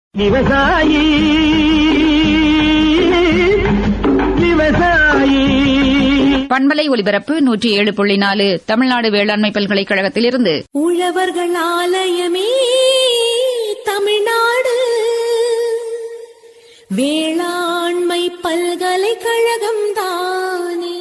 விவசாயி விவசாயி பண்பலை ஒலிபரப்பு நூற்றி ஏழு புள்ளி நாலு தமிழ்நாடு வேளாண்மை பல்கலைக்கழகத்திலிருந்து உழவர்கள் ஆலயமே தமிழ்நாடு வேளாண்மை பல்கலைக்கழகம் தானே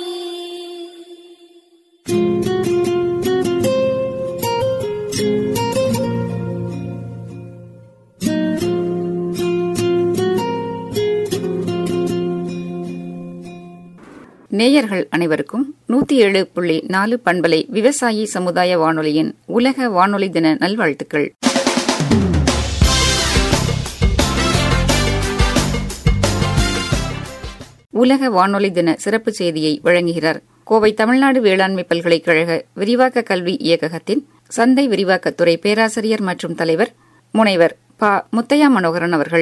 நேயர்கள் அனைவருக்கும் நூத்தி ஏழு புள்ளி நாலு பண்பலை விவசாயி சமுதாய வானொலியின் உலக வானொலி தின நல்வாழ்த்துக்கள் உலக வானொலி தின சிறப்பு செய்தியை வழங்குகிறார் கோவை தமிழ்நாடு வேளாண்மை பல்கலைக்கழக விரிவாக்க கல்வி இயக்ககத்தின் சந்தை விரிவாக்கத்துறை பேராசிரியர் மற்றும் தலைவர் முனைவர் ப முத்தையா மனோகரன் அவர்கள்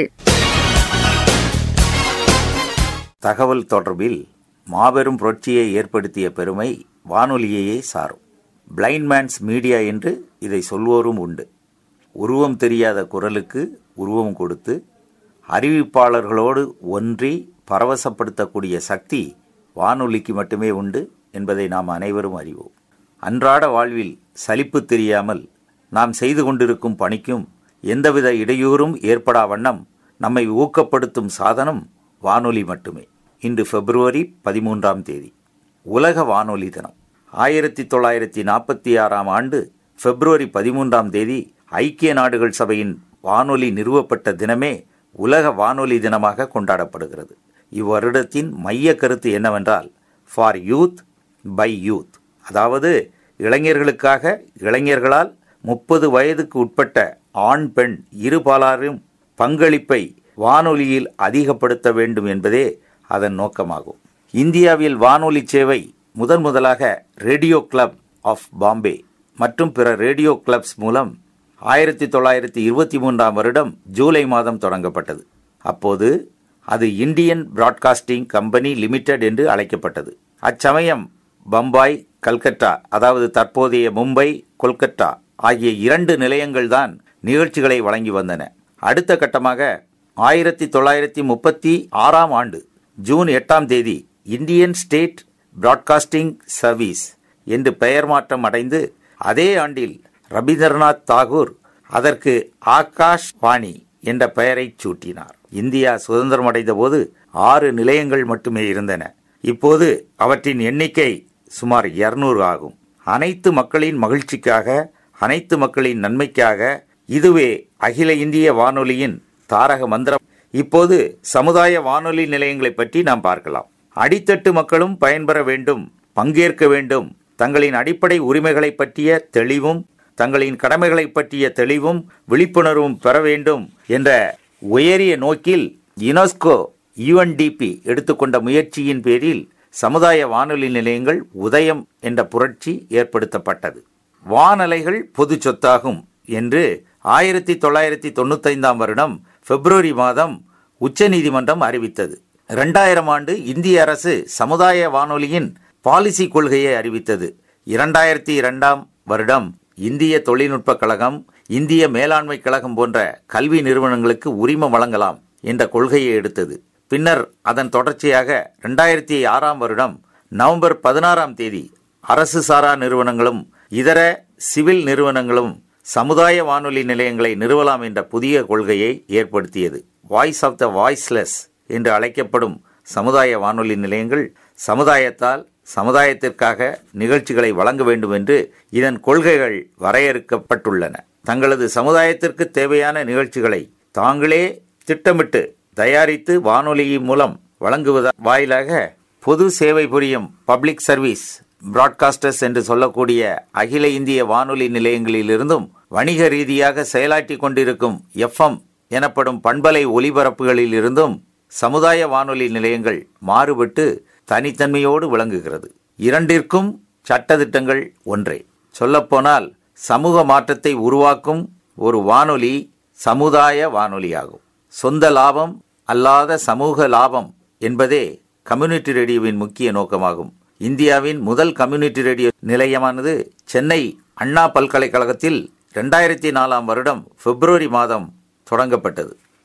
தகவல் தொடர்பில் மாபெரும் புரட்சியை ஏற்படுத்திய பெருமை வானொலியையே சாரும் பிளைண்ட் மேன்ஸ் மீடியா என்று இதை சொல்வோரும் உண்டு உருவம் தெரியாத குரலுக்கு உருவம் கொடுத்து அறிவிப்பாளர்களோடு ஒன்றி பரவசப்படுத்தக்கூடிய சக்தி வானொலிக்கு மட்டுமே உண்டு என்பதை நாம் அனைவரும் அறிவோம் அன்றாட வாழ்வில் சலிப்பு தெரியாமல் நாம் செய்து கொண்டிருக்கும் பணிக்கும் எந்தவித இடையூறும் ஏற்படா வண்ணம் நம்மை ஊக்கப்படுத்தும் சாதனம் வானொலி மட்டுமே இன்று பிப்ரவரி பதிமூன்றாம் தேதி உலக வானொலி தினம் ஆயிரத்தி தொள்ளாயிரத்தி நாற்பத்தி ஆறாம் ஆண்டு பிப்ரவரி பதிமூன்றாம் தேதி ஐக்கிய நாடுகள் சபையின் வானொலி நிறுவப்பட்ட தினமே உலக வானொலி தினமாக கொண்டாடப்படுகிறது இவ்வருடத்தின் மைய கருத்து என்னவென்றால் ஃபார் யூத் பை யூத் அதாவது இளைஞர்களுக்காக இளைஞர்களால் முப்பது வயதுக்கு உட்பட்ட ஆண் பெண் இருபாலாரும் பங்களிப்பை வானொலியில் அதிகப்படுத்த வேண்டும் என்பதே அதன் நோக்கமாகும் இந்தியாவில் வானொலி சேவை முதன் முதலாக ரேடியோ கிளப் ஆஃப் பாம்பே மற்றும் பிற ரேடியோ கிளப்ஸ் மூலம் ஆயிரத்தி தொள்ளாயிரத்தி இருபத்தி மூன்றாம் வருடம் ஜூலை மாதம் தொடங்கப்பட்டது அப்போது அது இந்தியன் பிராட்காஸ்டிங் கம்பெனி லிமிடெட் என்று அழைக்கப்பட்டது அச்சமயம் பம்பாய் கல்கத்தா அதாவது தற்போதைய மும்பை கொல்கத்தா ஆகிய இரண்டு நிலையங்கள்தான் நிகழ்ச்சிகளை வழங்கி வந்தன அடுத்த கட்டமாக ஆயிரத்தி தொள்ளாயிரத்தி முப்பத்தி ஆறாம் ஆண்டு ஜூன் எட்டாம் தேதி இந்தியன் ஸ்டேட் பிராட்காஸ்டிங் சர்வீஸ் என்று பெயர் மாற்றம் அடைந்து அதே ஆண்டில் ரவீந்திரநாத் தாகூர் அதற்கு ஆகாஷ் வாணி என்ற பெயரைச் சூட்டினார் இந்தியா சுதந்திரம் அடைந்த போது ஆறு நிலையங்கள் மட்டுமே இருந்தன இப்போது அவற்றின் எண்ணிக்கை சுமார் இருநூறு ஆகும் அனைத்து மக்களின் மகிழ்ச்சிக்காக அனைத்து மக்களின் நன்மைக்காக இதுவே அகில இந்திய வானொலியின் தாரக மந்திரம் இப்போது சமுதாய வானொலி நிலையங்களை பற்றி நாம் பார்க்கலாம் அடித்தட்டு மக்களும் பயன்பெற வேண்டும் பங்கேற்க வேண்டும் தங்களின் அடிப்படை உரிமைகளை பற்றிய தெளிவும் தங்களின் கடமைகளை பற்றிய தெளிவும் விழிப்புணர்வும் பெற வேண்டும் என்ற உயரிய நோக்கில் யுனெஸ்கோ யுஎன்டிபி எடுத்துக்கொண்ட முயற்சியின் பேரில் சமுதாய வானொலி நிலையங்கள் உதயம் என்ற புரட்சி ஏற்படுத்தப்பட்டது வானலைகள் பொது சொத்தாகும் என்று ஆயிரத்தி தொள்ளாயிரத்தி தொண்ணூத்தைந்தாம் வருடம் பிப்ரவரி மாதம் உச்சநீதிமன்றம் அறிவித்தது இரண்டாயிரம் ஆண்டு இந்திய அரசு சமுதாய வானொலியின் பாலிசி கொள்கையை அறிவித்தது இரண்டாயிரத்தி இரண்டாம் வருடம் இந்திய தொழில்நுட்ப கழகம் இந்திய மேலாண்மை கழகம் போன்ற கல்வி நிறுவனங்களுக்கு உரிமம் வழங்கலாம் என்ற கொள்கையை எடுத்தது பின்னர் அதன் தொடர்ச்சியாக இரண்டாயிரத்தி ஆறாம் வருடம் நவம்பர் பதினாறாம் தேதி அரசு சாரா நிறுவனங்களும் இதர சிவில் நிறுவனங்களும் சமுதாய வானொலி நிலையங்களை நிறுவலாம் என்ற புதிய கொள்கையை ஏற்படுத்தியது வாய்ஸ் ஆஃப் த வாய்ஸ்லெஸ் என்று அழைக்கப்படும் சமுதாய வானொலி நிலையங்கள் சமுதாயத்தால் சமுதாயத்திற்காக நிகழ்ச்சிகளை வழங்க வேண்டும் என்று இதன் கொள்கைகள் வரையறுக்கப்பட்டுள்ளன தங்களது சமுதாயத்திற்கு தேவையான நிகழ்ச்சிகளை தாங்களே திட்டமிட்டு தயாரித்து வானொலி மூலம் வழங்குவத வாயிலாக பொது சேவை புரியும் பப்ளிக் சர்வீஸ் பிராட்காஸ்டர்ஸ் என்று சொல்லக்கூடிய அகில இந்திய வானொலி நிலையங்களிலிருந்தும் வணிக ரீதியாக செயலாற்றி கொண்டிருக்கும் எஃப்எம் எனப்படும் பண்பலை ஒலிபரப்புகளில் இருந்தும் சமுதாய வானொலி நிலையங்கள் மாறுபட்டு தனித்தன்மையோடு விளங்குகிறது இரண்டிற்கும் சட்டதிட்டங்கள் ஒன்றே சொல்லப்போனால் சமூக மாற்றத்தை உருவாக்கும் ஒரு வானொலி சமுதாய வானொலியாகும் சொந்த லாபம் அல்லாத சமூக லாபம் என்பதே கம்யூனிட்டி ரேடியோவின் முக்கிய நோக்கமாகும் இந்தியாவின் முதல் கம்யூனிட்டி ரேடியோ நிலையமானது சென்னை அண்ணா பல்கலைக்கழகத்தில் இரண்டாயிரத்தி நாலாம் வருடம் பிப்ரவரி மாதம் தொடங்கப்பட்டது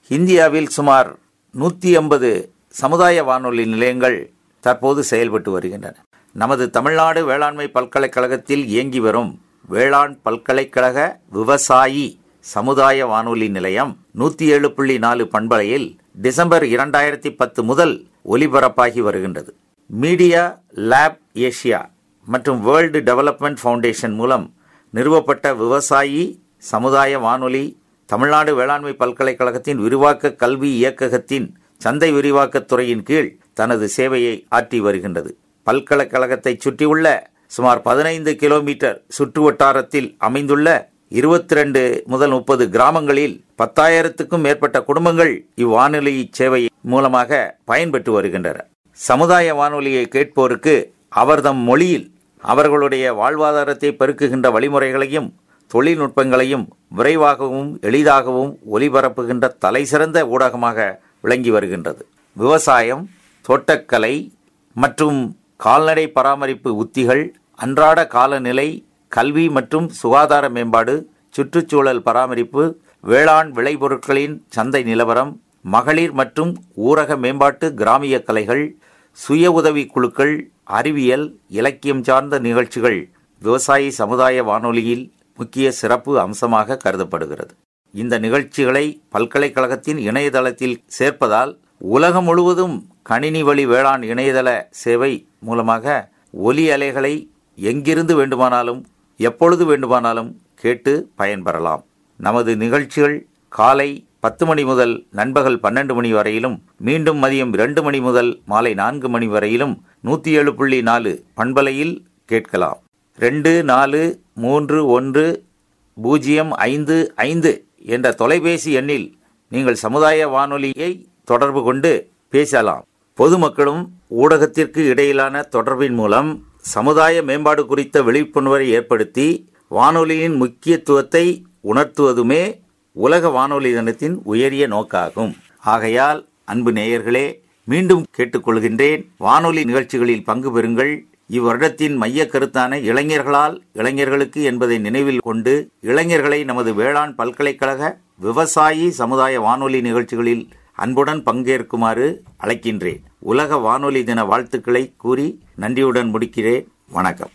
இந்தியாவில் சுமார் நூற்றி ஐம்பது சமுதாய வானொலி நிலையங்கள் தற்போது செயல்பட்டு வருகின்றன நமது தமிழ்நாடு வேளாண்மை பல்கலைக்கழகத்தில் இயங்கி வரும் வேளாண் பல்கலைக்கழக விவசாயி சமுதாய வானொலி நிலையம் நூற்றி ஏழு புள்ளி நாலு பண்பலையில் டிசம்பர் இரண்டாயிரத்தி பத்து முதல் ஒலிபரப்பாகி வருகின்றது மீடியா லேப் ஏஷியா மற்றும் வேர்ல்டு டெவலப்மெண்ட் ஃபவுண்டேஷன் மூலம் நிறுவப்பட்ட விவசாயி சமுதாய வானொலி தமிழ்நாடு வேளாண்மை பல்கலைக்கழகத்தின் விரிவாக்க கல்வி இயக்ககத்தின் சந்தை விரிவாக்கத் துறையின் கீழ் தனது சேவையை ஆற்றி வருகின்றது பல்கலைக்கழகத்தைச் சுற்றியுள்ள சுமார் பதினைந்து கிலோமீட்டர் சுற்றுவட்டாரத்தில் அமைந்துள்ள இருபத்தி ரெண்டு முதல் முப்பது கிராமங்களில் பத்தாயிரத்துக்கும் மேற்பட்ட குடும்பங்கள் இவ்வானொலி சேவை மூலமாக பயன்பெற்று வருகின்றன சமுதாய வானொலியை கேட்போருக்கு அவர்தம் மொழியில் அவர்களுடைய வாழ்வாதாரத்தை பெருக்குகின்ற வழிமுறைகளையும் தொழில்நுட்பங்களையும் விரைவாகவும் எளிதாகவும் ஒலிபரப்புகின்ற தலைசிறந்த ஊடகமாக விளங்கி வருகின்றது விவசாயம் தோட்டக்கலை மற்றும் கால்நடை பராமரிப்பு உத்திகள் அன்றாட காலநிலை கல்வி மற்றும் சுகாதார மேம்பாடு சுற்றுச்சூழல் பராமரிப்பு வேளாண் விளைபொருட்களின் சந்தை நிலவரம் மகளிர் மற்றும் ஊரக மேம்பாட்டு கிராமிய கலைகள் சுய உதவி குழுக்கள் அறிவியல் இலக்கியம் சார்ந்த நிகழ்ச்சிகள் விவசாயி சமுதாய வானொலியில் முக்கிய சிறப்பு அம்சமாக கருதப்படுகிறது இந்த நிகழ்ச்சிகளை பல்கலைக்கழகத்தின் இணையதளத்தில் சேர்ப்பதால் உலகம் முழுவதும் கணினி வழி வேளாண் இணையதள சேவை மூலமாக ஒலி அலைகளை எங்கிருந்து வேண்டுமானாலும் எப்பொழுது வேண்டுமானாலும் கேட்டு பயன்பெறலாம் நமது நிகழ்ச்சிகள் காலை பத்து மணி முதல் நண்பகல் பன்னெண்டு மணி வரையிலும் மீண்டும் மதியம் இரண்டு மணி முதல் மாலை நான்கு மணி வரையிலும் நூற்றி ஏழு புள்ளி நாலு பண்பலையில் கேட்கலாம் ரெண்டு நாலு மூன்று ஒன்று பூஜ்ஜியம் ஐந்து ஐந்து என்ற தொலைபேசி எண்ணில் நீங்கள் சமுதாய வானொலியை தொடர்பு கொண்டு பேசலாம் பொதுமக்களும் ஊடகத்திற்கு இடையிலான தொடர்பின் மூலம் சமுதாய மேம்பாடு குறித்த விழிப்புணர்வை ஏற்படுத்தி வானொலியின் முக்கியத்துவத்தை உணர்த்துவதுமே உலக வானொலி தினத்தின் உயரிய நோக்காகும் ஆகையால் அன்பு நேயர்களே மீண்டும் கேட்டுக்கொள்கின்றேன் வானொலி நிகழ்ச்சிகளில் பங்கு பெறுங்கள் இவ்வருடத்தின் மைய கருத்தான இளைஞர்களால் இளைஞர்களுக்கு என்பதை நினைவில் கொண்டு இளைஞர்களை நமது வேளாண் பல்கலைக்கழக விவசாயி சமுதாய வானொலி நிகழ்ச்சிகளில் அன்புடன் பங்கேற்குமாறு அழைக்கின்றேன் உலக வானொலி தின வாழ்த்துக்களை கூறி நன்றியுடன் முடிக்கிறேன் வணக்கம்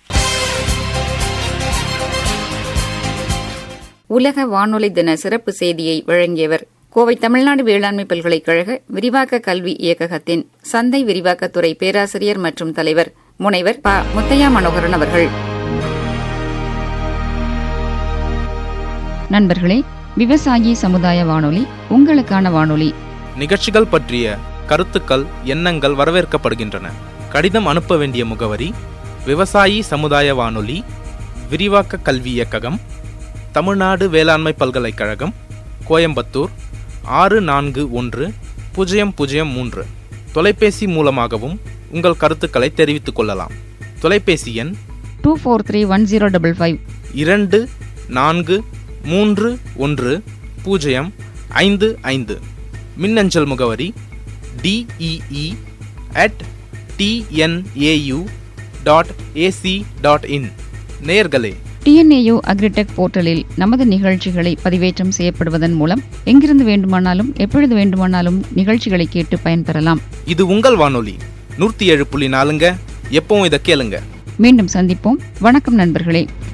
உலக வானொலி தின சிறப்பு செய்தியை வழங்கியவர் கோவை தமிழ்நாடு வேளாண்மை பல்கலைக்கழக விரிவாக்க கல்வி இயக்ககத்தின் சந்தை விரிவாக்கத்துறை பேராசிரியர் மற்றும் தலைவர் முனைவர் ப முத்தையா மனோகரன் அவர்கள் நண்பர்களே விவசாயி சமுதாய வானொலி உங்களுக்கான வானொலி நிகழ்ச்சிகள் பற்றிய கருத்துக்கள் எண்ணங்கள் வரவேற்கப்படுகின்றன கடிதம் அனுப்ப வேண்டிய முகவரி விவசாயி சமுதாய வானொலி விரிவாக்க கல்வி இயக்ககம் தமிழ்நாடு வேளாண்மை பல்கலைக்கழகம் கோயம்புத்தூர் ஆறு நான்கு ஒன்று பூஜ்ஜியம் பூஜ்ஜியம் மூன்று தொலைபேசி மூலமாகவும் உங்கள் கருத்துக்களை தெரிவித்துக் கொள்ளலாம் தொலைபேசி எண் two four three one zero double five இரண்டு நான்கு மூன்று ஒன்று பூஜ்ஜியம் ஐந்து ஐந்து மின்னஞ்சல் முகவரி TEE at TNAU dot AC dot in நேயர்களே டிஎன்ஏயு அக்ரிடெக் போர்ட்டலில் நமது நிகழ்ச்சிகளை பதிவேற்றம் செய்யப்படுவதன் மூலம் எங்கிருந்து வேண்டுமானாலும் எப்பொழுது வேண்டுமானாலும் நிகழ்ச்சிகளை கேட்டு பயன்பெறலாம் இது உங்கள் வானொலி நூற்றி ஏழு புள்ளி நாலுங்க எப்பவும் இதை கேளுங்க மீண்டும் சந்திப்போம் வணக்கம் நண்பர்களே